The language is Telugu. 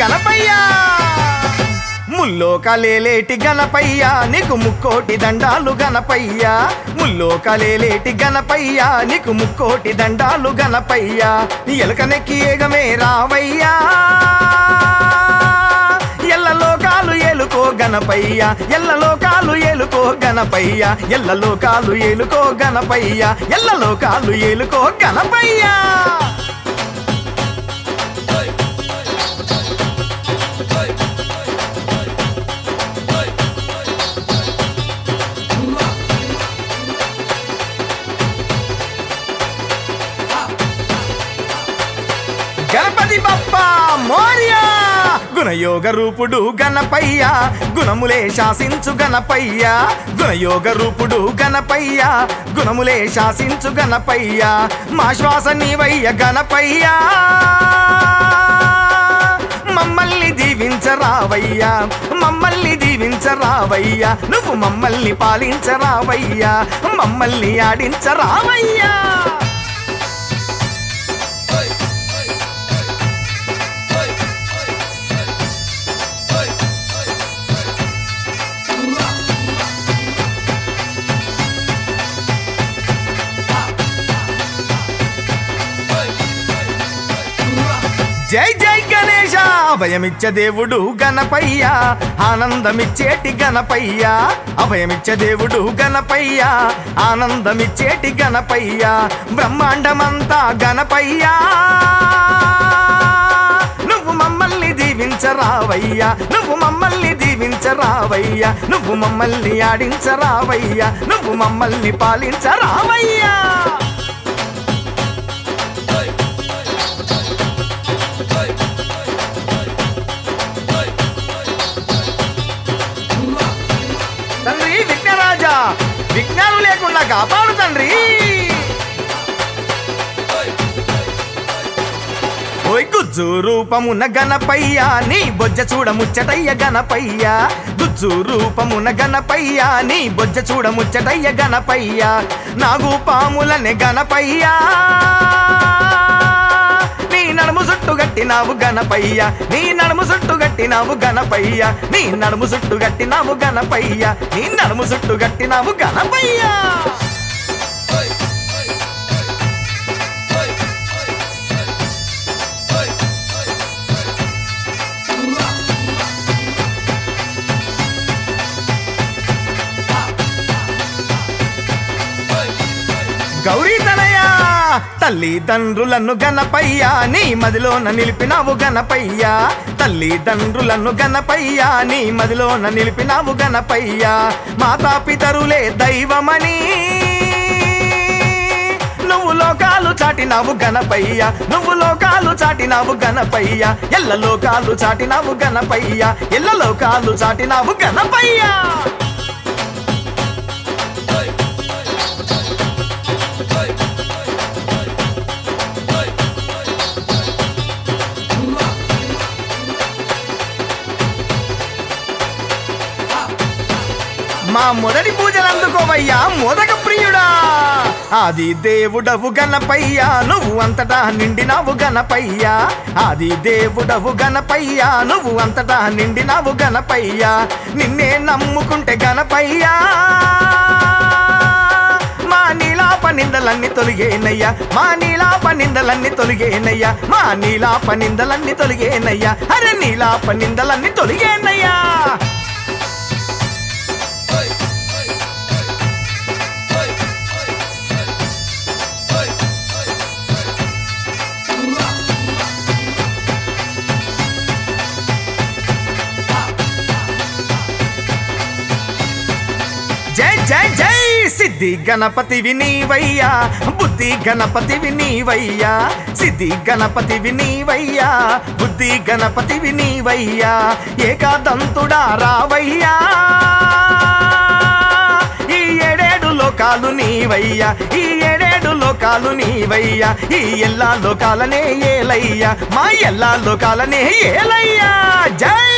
గణపయ్యా ముల్లోకలేలేటి గణపయ్య నీకు ముక్కోటి దండాలు గణపయ్య ముల్లోకలేలేటి గణపయ్య నీకు ముక్కోటి దండాలు గణపయ్య ఎలకనెక్కి ఏగమే రావయ్యా ఎల్ల లోకాలు ఏలుకో గణపయ్య ఎల్ల లోకాలు ఏలుకో గణపయ్య ఎల్ల లోకాలు ఏలుకో గణపయ్య ఎల్ల లోకాలు ఏలుకో గణపయ్య గణపతి బప్ప మోరియా గుణయోగ రూపుడు గణపయ్య గుణములే శాసించు గణపయ్య గుణయోగ రూపుడు గణపయ్య గుణములే శాసించు గణపయ్య మా శ్వాస నీవయ్య గణపయ్య మమ్మల్ని దీవించరావయ్యా మమ్మల్ని దీవించరావయ్యా నువ్వు మమ్మల్ని పాలించరావయ్యా మమ్మల్ని ఆడించరావయ్యా జై జై గణేశ అభయమిచ్చ దేవుడు గణపయ్య ఆనందమిచ్చేటి గణపయ్య అభయమిచ్చ దేవుడు గణపయ్య ఆనందమిచ్చేటి గణపయ్య బ్రహ్మాండమంతా గణపయ్య నువ్వు మమ్మల్ని దీవించరావయ్యా నువ్వు మమ్మల్ని దీవించరావయ్యా నువ్వు మమ్మల్ని ఆడించరావయ్యా నువ్వు మమ్మల్ని పాలించరావయ్యా తండ్రి విఘ్నరాజా విఘ్నాలు లేకుండా కాపాడు తండ్రి ఓయ్ గుజ్జు రూపమున గణపయ్య నీ బొజ్జ చూడ ముచ్చటయ్య గణపయ్య గుజ్జు రూపమున గణపయ్య నీ బొజ్జ చూడ ముచ్చటయ్య గణపయ్య నాగు పాములనే గణపయ్య నీ నడుము చుట్టు గట్టినావు గణపయ్య నీ నడుము చుట్టు గట్టినావు గణపయ్య నీ నడుము చుట్టు గట్టినావు గణపయ్య నీ నడుము చుట్టు గట్టినావు గణపయ్య గౌరీ తనయ తల్లిదండ్రులను గణపయ్య నీ మదిలోన నిలిపినావు గణపయ్య తల్లిదండ్రులను గణపయ్య నీ మదిలోన నిలిపినావు గణపయ్య మాతాపితరులే దైవమని నువ్వు లోకాలు చాటినావు గణపయ్య నువ్వు లోకాలు చాటినావు గణపయ్య ఎల్ల లోకాలు చాటినావు గణపయ్య ఎల్ల లోకాలు చాటినావు గణపయ్య మా మొదటి పూజలు అందుకోవయ్యా మోదక ప్రియుడా ఆది దేవుడవు గణపయ్యా నువ్వు అంతటా నిండినావు గణపయ్యా ఆది దేవుడవు గణపయ్యా నువ్వు అంతటా నిండినావు గణపయ్యా నిన్నే నమ్ముకుంటే గణపయ్యా మా నీలాప నిందలన్నీ తొలిగేనయ్యా మా నీలాప నిందలన్నీ తొలిగేనయ్యా మా నీలాప నిందలన్నీ తొలిగేనయ్యా అరే నీలాప నిందలన్నీ తొలిగేనయ్యా జై జై జై సిద్ధి గణపతి వినీవయ్యా బుద్ధి గణపతి వినీవయ్యా సిద్ధి గణపతి వినీవయ్యా బుద్ధి గణపతి వినీవయ్యా ఏకాదంతుడా రావయ్యా ఈ ఏడేడు లోకాలు నీవయ్యా ఈ ఏడేడు లోకాలు నీవయ్యా ఈ ఎల్లా లోకాలనే ఏలయ్యా మా ఎల్లా లోకాలనే ఏలయ్యా జై